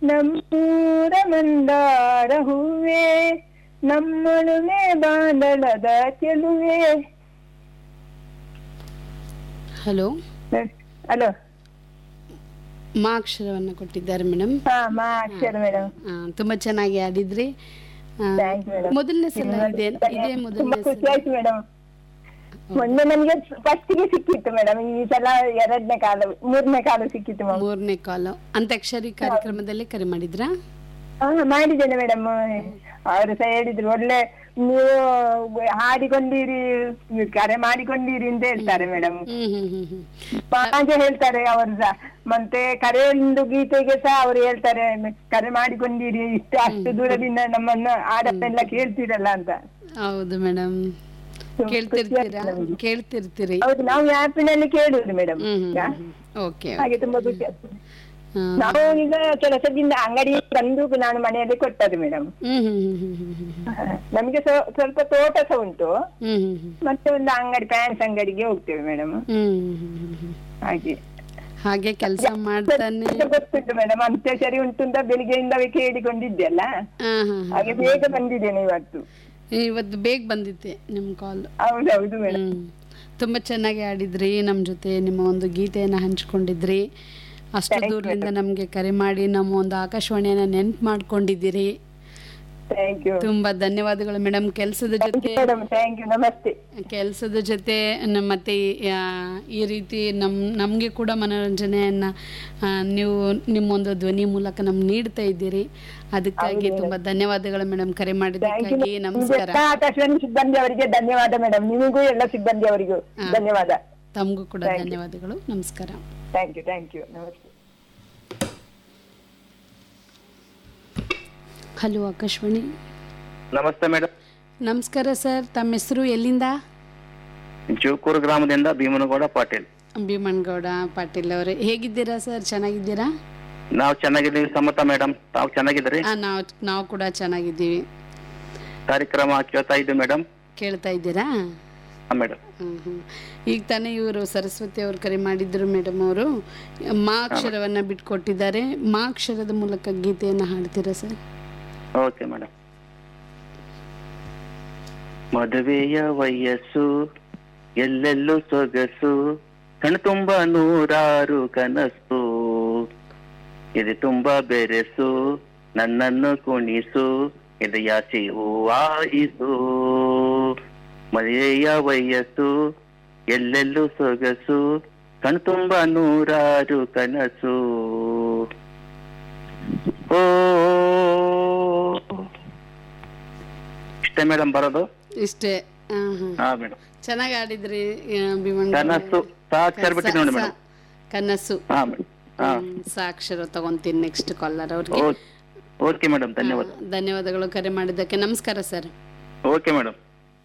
ನಮ್ಮೂರ ಮಂದಾರ ಹೂವೇ ನಮ್ಮಳುಮೆ ಬಾಂಡಲದ ಚೆಲುವೆ ಹಲೋ ಹಲೋ ಮಾ ಅಕ್ಷರವನ್ನು ಕೊಟ್ಟಿದ್ದಾರೆ ಮೇಡಮ್ ಹಾ ಮಾ ಅಕ್ಷರ ಮೇಡಮ್ ತುಂಬ ಚೆನ್ನಾಗಿ ಆಡಿದ್ರಿ ಆ, Thank you, madam. ಮೊದಲನೇ ಸಲ ಇದೆ ಇದೇ ತುಂಬಾ ಮೊದಲನೇ ಖುಷಿ ಸಲ ಆಯ್ತು ಮೇಡಮ್ ಮೊನ್ನೆ ನಮ್ಗೆ ಫಸ್ಟ್ ಗೆ ಸಿಕ್ಕಿತ್ತು ಮೇಡಮ್ ಈ ಸಲ ಎರಡನೇ ಕಾಲ ಮೂರನೇ ಕಾಲ ಸಿಕ್ಕಿತ್ತು ಮ್ಯಾಮ್ ಮೂರನೇ ಕಾಲು ಅಂತ್ಯಾಕ್ಷರಿ ಕಾರ್ಯಕ್ರಮದಲ್ಲಿ ಕರೆ ಮಾಡಿದ್ರಾ ಹಾ ಮಾಡಿದ್ದೇನೆ ಮೇಡಮ್ ಅವರು ಸಹ ಹೇಳಿದ್ರು ಒಳ್ಳೆ ನೀವು ಹಾಡಿಕೊಂಡಿರಿ ಕರೆ ಮಾಡಿಕೊಂಡಿರಿ ಅಂತ ಹೇಳ್ತಾರೆ ಮೇಡಮ್ ಹ್ಮ್ ಹ್ಮ್ ಹ್ಮ್ ಹ್ಮ್ ಹಾಗೆ ಹೇಳ್ತಾರೆ ಅವರು ಸಹ ಮತ್ತೆ ಕರೆಯೊಂದು ಗೀತೆಗೆ ಸಹ ಅವರು ಹೇಳ್ತಾರೆ ಕರೆ ಮಾಡಿಕೊಂಡಿರಿ ಇಷ್ಟು ಅಷ್ಟು ದೂರದಿಂದ ನಮ್ಮನ್ನ ಹಾಡನ್ನೆಲ್ಲ ಕೇಳ್ತೀರಲ್ಲ ಅಂತ ಹೌದು ಮೇಡಮ್ ಕೇಳ್ತಿರ್ತೀರಾ ಕೇಳ್ತಿರ್ತೀರಿ ಹೌದು ನಾವು ಆ್ಯಪಿನಲ್ಲಿ ಕೇಳುದು ಮೇಡಮ್ ಹ್ಮ್ ಹ್ಮ್ ಓಕೆ ಹಾಗೆ ತುಂಬಾ ಖುಷಿ ಆಗ್ತದೆ ನಾವು ಈಗ ಕೆಲಸದಿಂದ ಅಂಗಡಿ ಬಂದು ನಾನು ಮನೆಯಲ್ಲಿ ಕೊಟ್ಟದ್ದು ಮೇಡಮ್ ಹ್ಮ್ ಹ್ಮ್ ಹ್ಮ್ ಹ್ಮ್ ಹ್ಮ್ ಹ್ಮ್ ನಮ್ಗೆ ಸ್ವ- ಸ್ವಲ್ಪ ತೋಟ ಸಹ ಉಂಟು ಹ್ಮ್ ಹ್ಮ್ ಹ್ಮ್ ಮತ್ತೆ ಒಂದು ಅಂಗಡಿ ಪ್ಯಾನ್ಸ್ ಅಂಗಡಿಗೆ ಹೋಗ್ತೇವೆ ಮೇಡಮ್ ಹ್ಮ್ ಹ್ಮ್ ಹ್ಮ್ ಹ್ಮ್ ಹಾಗೆ ಹಾಗೆ ಕೆಲಸ ಮಾಡ್ತಾನೆ ಮತ್ತೆ ಗೊತ್ತುಂಟು ಮೇಡಮ್ ಅಂತ್ಯಾಕ್ಷರಿ ಉಂಟು ಅಂತ ಬೆಳಿಗ್ಗೆಯಿಂದವೇ ಕೇಳಿಕೊಂಡಿದ್ದೆ ಅಲ್ಲ ಹಾ ಹಾ ಹಾಗೆ ಬೇಗ ಬಂದಿದ್ದೇನೆ ಇವತ್ತು ಇವತ್ತು ಬೇಗ ಬಂದಿತ್ತೆ ನಿಮ್ಮ ಕಾಲ್ ಹೌದೌದು ಮೇಡಮ್ ಹ್ಮ್ ತುಂಬ ಚೆನ್ನಾಗಿ ಆಡಿದ್ರಿ ನಮ್ಮ ಜೊತೆ ನಿಮ್ಮ ಒಂದು ಗೀತೆಯನ್ನು ಹಂಚ್ಕೊಂಡಿದ್ರಿ ಅಷ್ಟು ದೂರದಿಂದ ನಮಗೆ ಕರೆ ಮಾಡಿ ನಮ್ಮ ಒಂದು ಆಕಾಶವಾಣಿಯನ್ನ ನೆನ್ಪು ಮಾಡ್ಕೊಂಡಿದ್ದೀರಿ ಥ್ಯಾಂಕ್ ಯು ತುಂಬಾ ಧನ್ಯವಾದಗಳು ಮೇಡಮ್ ಕೆಲಸದ ಜೊತೆ ಮೇಡಮ್ ಥ್ಯಾಂಕ್ ಯು ನಮಸ್ತೆ ಕೆಲಸದ ಜೊತೆ ನ- ಮತ್ತೆ ಈ- ಆ, ಈ ರೀತಿ ನಮ್ ನಮಗೆ ಕೂಡ ಮನೋರಂಜನೆಯನ್ನ ಆ, ನೀವು ನಿಮ್ಮೊಂದು ಧ್ವನಿ ಮೂಲಕ ನಮ್ಗೆ ನೀಡ್ತಾ ಇದ್ದೀರಿ ಅದಕ್ಕಾಗಿ ತುಂಬಾ ಧನ್ಯವಾದಗಳು ಮೇಡಮ್ ಕರೆ ಮಾಡಿದ್ದಕ್ಕಾಗಿ ನಮಸ್ಕಾರ ಎಲ್ಲ ಆಕಾಶವಾಣಿ ಸಿಬ್ಬಂದಿ ಅವರಿಗೆ ಧನ್ಯವಾದ ಮೇಡಮ್ ನಿಮಗೂ ಎಲ್ಲ ಸಿಬ್ಬಂದಿ ಅವರಿಗೂ ಧನ್ಯವಾದ ತಮಗೂ ಕೂಡ ಧನ್ಯವಾದಗಳು ನಮಸ್ಕಾರ ಥ್ಯಾಂಕ್ ಯು ಥ್ಯಾಂಕ್ ಯು ನಮಸ್ತೆ ಹಲೋ ಆಕಾಶವಾಣಿ ನಮಸ್ತೆ ಮೇಡಮ್ ನಮಸ್ಕಾರ ಸರ್ ತಮ್ಮ ಹೆಸರು ಎಲ್ಲಿಂದ ಜೋಕೂರು ಗ್ರಾಮದಿಂದ ಭೀಮನಗೌಡ ಪಾಟೀಲ್ ಭೀಮಣ್ಗೌಡ ಪಾಟೀಲ್ ಅವರೇ ಹೇಗಿದ್ದೀರಾ ಸರ್ ಚೆನ್ನಾಗಿದ್ದೀರಾ ನಾವು ಚೆನ್ನಾಗಿದ್ದೀವಿ ಸಮತ ಮೇಡಮ್ ತಾವು ಚೆನ್ನಾಗಿದ್ರಿ ಆ, ನಾವು ನಾವು ಕೂಡ ಚೆನ್ನಾಗಿದ್ದೀವಿ ಕಾರ್ಯಕ್ರಮ ಕೇಳ್ತಾ ಇದ್ದೀವಿ ಮೇಡಮ್ ಕೇಳ್ತಾ ಇದ್ದೀರಾ ಮೇಡಮ್ ಹ್ಮ್, ಹ್ಮ್. ಈಗ ತಾನೇ ಇವರು ಸರಸ್ವತಿ ಅವರು ಕರೆ ಮಾಡಿದ್ರು ಮೇಡಮ್ ಅವರು ಮಾ ಅಕ್ಷರವನ್ನ ಬಿಟ್ಕೊಟ್ಟಿದ್ದಾರೆ ಮಾ ಅಕ್ಷರದ ಮೂಲಕ ಗೀತೆಯನ್ನ ಹಾಡ್ತೀರಾ ಸರ್ ಓಕೆ ಮೇಡಮ್ ಮದುವೆಯ ವಯಸ್ಸು ಎಲ್ಲೆಲ್ಲೂ ಸೊಗಸು ಕಣ್ ತುಂಬ ನೂರಾರು ಕನಸು ಇದು ತುಂಬಾ ಬೆರೆಸು ನನ್ನನ್ನು ಕುಣಿಸು ಎದೆಯಾಚೆ ಹೂವಾಯಿಸು ಮದುವೆಯ ವಯಸ್ಸು ಎಲ್ಲೆಲ್ಲೂ ಸೊಗಸು ಕಣ್ ತುಂಬ ನೂರಾರು ಕನಸು ಓ ಇಷ್ಟೇ ಮೇಡಮ್ ಬರೋದು ಇಷ್ಟೇ ಹಾ ಹಾ ಹಾ ಮೇಡಮ್ ಚೆನ್ನಾಗಿ ಆಡಿದ್ರಿ ಆ, ಭೀಮಣ್ಣ ಕನಸು ಸಾಕ್ಷರ ಬಿಟ್ಟಿದೆ ನೋಡಿ ಮೇಡಮ್ ಕನಸು ಹಾ ಮೇಡಮ್ ಹಾ ಹ್ಮ್, ಸಾಕ್ಷರ ತಗೊಂತೀನಿ ನೆಕ್ಸ್ಟ್ ಕಾಲರ್ ಅವ್ರಿಗೆ ಓಕೆ ಮೇಡಮ್ ಧನ್ಯವಾದ ಆ, ಧನ್ಯವಾದಗಳು ಕರೆ ಮಾಡಿದ್ದಕ್ಕೆ ನಮಸ್ಕಾರ ಸರ್ ಓಕೆ ಮೇಡಮ್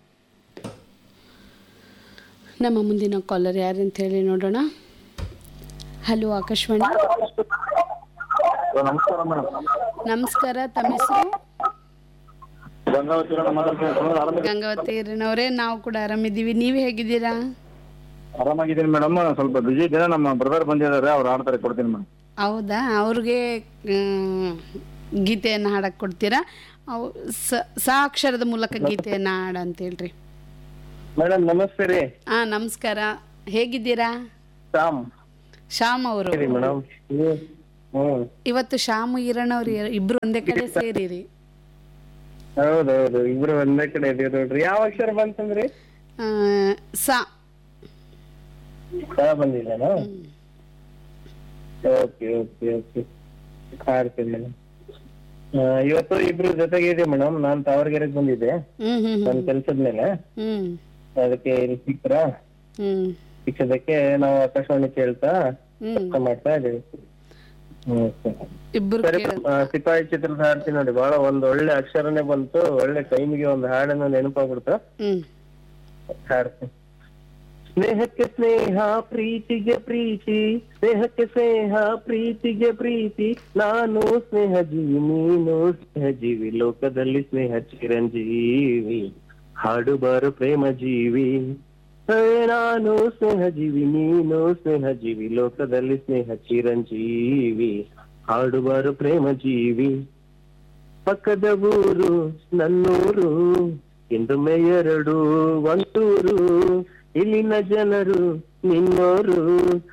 ನಮ್ಮ ಮುಂದಿನ ಕಾಲರ್ ಯಾರು ಅಂತ ಹೇಳಿ ನೋಡೋಣ ಹಲೋ ಆಕಾಶವಾಣಿ ನಮಸ್ಕಾರ ಮೇಡಮ್ ನಮಸ್ಕಾರ ತಮ್ಮ ಹೆಸರು ಗಂಗಾವತಿ ಗಂಗಾವತಿ ಹಿರೇನವರೇ ನಾವು ಕೂಡ ಆರಾಮಿದ್ದೀವಿ ನೀವು ಹೇಗಿದ್ದೀರಾ ಆರಾಮಾಗಿದ್ದೀನಿ ಮೇಡಮ್ ಸ್ವಲ್ಪ ಬಿಜಿ ಇದ್ದೇನೆ ನಮ್ಮ ಬ್ರದರ್ ಬಂದಿದ್ದಾರೆ ಅವ್ರು ಆಡ್ತಾರೆ ಕೊಡ್ತೀನಿ ಮೇಡಮ್ ಹೌದಾ ಅವ್ರಿಗೆ ಆ, ಗೀತೆಯನ್ನು ಹಾಡಕ್ ಕೊಡ್ತೀರಾ ಅವು ಸ- ಸ ಅಕ್ಷರದ ಮೂಲಕ ಗೀತೆಯನ್ನು ಹಾಡ ಅಂತ ಹೇಳ್ರಿ ಮೇಡಮ್ ನಮಸ್ತೆ ರೀ ಹಾ ನಮಸ್ಕಾರ ಹೇಗಿದ್ದೀರಾ ಶ್ಯಾಮ್ ಶ್ಯಾಮ್ ಅವರು ಮೇಡಮ್ ಹ್ಮ್ ಇವತ್ತು ಶ್ಯಾಮ್ ಈರಣ್ಣವ್ರು ಇಬ್ರು ಒಂದೇ ಕಡೆ ಸೇರಿರಿ ಹೌದೌದು ಇಬ್ರು ಒಂದೇ ಕಡೆ ಇದೀವಿ ನೋಡ್ರಿ ಯಾವ ಅಕ್ಷರ ಬಂತಂದ್ರಿ ಆ, ಸ ಬಂದಿದ್ದಾನ ಓಕೆ ಓಕೆ ಓಕೆ ಹಾಡ್ತೀನಿ ಮೇಡಮ್ ಇವತ್ತು ಇಬ್ರು ಜೊತೆಗೆ ಇದೆ ಮೇಡಮ್ ನಾನ್ ತಾವರ್ಗೆರೆಗೆ ಬಂದಿದ್ದೆ ಹ್ಮ್ ಹ್ಮ್ ನನ್ ಕೆಲ್ಸದ ಮೇಲೆ ಹ್ಮ್ ಅದಕ್ಕೆ ಇಲ್ಲಿ ಸಿಕ್ರ ಹ್ಮ್ ಸಿಕ್ಕದಕ್ಕೆ ನಾವು ಆಕಾಶವಾಣಿ ಕೇಳ್ತಾ ಹ್ಮ್ ಕೆಲಸ ಮಾಡ್ತಾ ಇದೀವಿ ಹ್ಮ್ ಸರಿ. ಇಬ್ರು ಸರಿ ಕೇಳ ಆ, ಸಿಪಾಯಿ ಚಿತ್ರದ ಹಾಡ್ತೀನಿ ನೋಡಿ ಬಹಳ ಒಂದ್ ಒಳ್ಳೆ ಅಕ್ಷರನೇ ಬಂತು ಒಳ್ಳೆ ಟೈಮಿಗೆ ಒಂದು ಹಾಡನ್ನು ನೆನಪಾಗ್ಬಿಡ್ತು ಹ್ಮ್ ಹಾಡ್ತೀನಿ ಸ್ನೇಹಕ್ಕೆ ಸ್ನೇಹ ಪ್ರೀತಿಗೆ ಪ್ರೀತಿ ಸ್ನೇಹಕ್ಕೆ ಸ್ನೇಹ ಪ್ರೀತಿಗೆ ಪ್ರೀತಿ ನಾನು ಸ್ನೇಹ ಜೀವಿ ನೀನು ಸ್ನೇಹ ಜೀವಿ ಲೋಕದಲ್ಲಿ ಸ್ನೇಹ ಚಿರಂಜೀವಿ ಹಾಡುಬಾರು ಪ್ರೇಮ ಜೀವಿ ಹೇ ನಾನು ಸ್ನೇಹ ಜೀವಿ ನೀನು ಸ್ನೇಹ ಜೀವಿ ಲೋಕದಲ್ಲಿ ಸ್ನೇಹ ಚಿರಂಜೀವಿ ಹಾಡುವಾರು ಪ್ರೇಮ ಜೀವಿ ಪಕ್ಕದ ಊರು ನನ್ನೂರು ಎಂದೊಮ್ಮೆ ಎರಡು ಒಂಟೂರು ಇಲ್ಲಿನ ಜನರು ನಿನ್ನೋರು